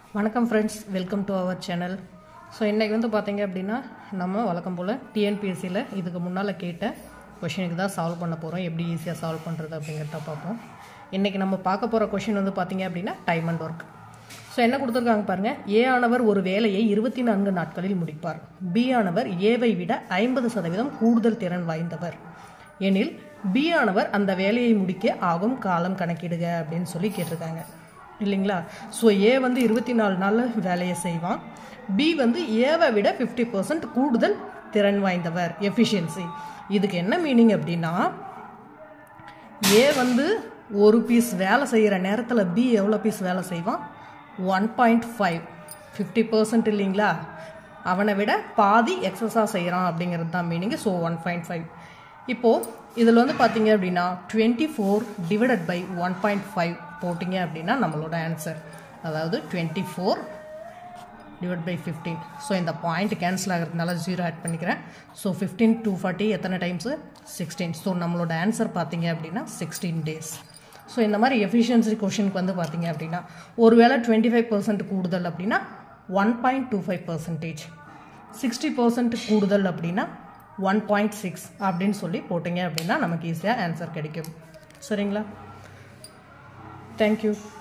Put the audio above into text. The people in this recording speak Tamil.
வணக்கம் friends welcome to our channel so இன்றைக்கி வந்து பார்த்தீங்க அப்படின்னா நம்ம வழக்கம் போல் டிஎன்பிஎஸ்சியில் இதுக்கு முன்னால் கேட்ட கொஷினுக்கு தான் சால்வ் பண்ண போகிறோம் எப்படி ஈஸியாக சால்வ் பண்ணுறது அப்படிங்கிறத பார்ப்போம் இன்றைக்கி நம்ம பார்க்க போகிற கொஷின் வந்து பார்த்தீங்க அப்படின்னா டைம் அண்ட் ஒர்க் ஸோ என்ன கொடுத்துருக்காங்க பாருங்கள் ஏ ஆனவர் ஒரு வேலையை இருபத்தி நான்கு நாட்களில் முடிப்பார் பி ஆனவர் ஏவை விட ஐம்பது சதவீதம் கூடுதல் திறன் வாய்ந்தவர் எனில் பி ஆனவர் அந்த வேலையை முடிக்க ஆகும் காலம் கணக்கிடுக அப்படின்னு சொல்லி கேட்டிருக்காங்க இல்லைங்களா ஸோ ஏ வந்து இருபத்தி நாலு நாள் வேலையை செய்வான் பி வந்து ஏவை விட ஃபிஃப்டி பர்சன்ட் கூடுதல் திறன் வாய்ந்தவர் எஃபிஷியன்சி இதுக்கு என்ன மீனிங் அப்படின்னா ஏ வந்து ஒரு பீஸ் வேலை செய்கிற நேரத்தில் பி எவ்வளோ பீஸ் வேலை செய்வான் one point five fifty percent இல்லைங்களா அவனை விட பாதி எக்ஸஸாக செய்கிறான் அப்படிங்கிறது தான் meaning so one point five இப்போது இதில் வந்து பார்த்தீங்க அப்படின்னா twenty four divided by one point five போட்டிங்க அப்படின்னா நம்மளோட ஆன்சர் அதாவது twenty four divide by fifteen so இந்த பாயிண்ட் கேன்சல் ஆகிறதுனால ஜீரோ ஆட் பண்ணிக்கிறேன் ஸோ ஃபிஃப்டீன் டூ ஃபார்ட்டி எத்தனை டைம்ஸு சிக்ஸ்டீன் ஸோ நம்மளோட ஆன்சர் பார்த்தீங்க அப்படின்னா சிக்ஸ்டீன் டேஸ் ஸோ இந்த மாதிரி எஃபிஷியன்சி கொஷினுக்கு வந்து பார்த்தீங்க அப்படின்னா ஒருவேளை டுவெண்ட்டி ஃபைவ் பர்சன்ட் கூடுதல் அப்படின்னா one point two five percentage sixty percent கூடுதல் அப்படின்னா ஒன் பாயிண்ட் சிக்ஸ் அப்படின்னு சொல்லி போட்டிங்க அப்படின்னா நமக்கு ஈஸியாக ஆன்சர் கிடைக்கும் சரிங்களா தேங்க்யூ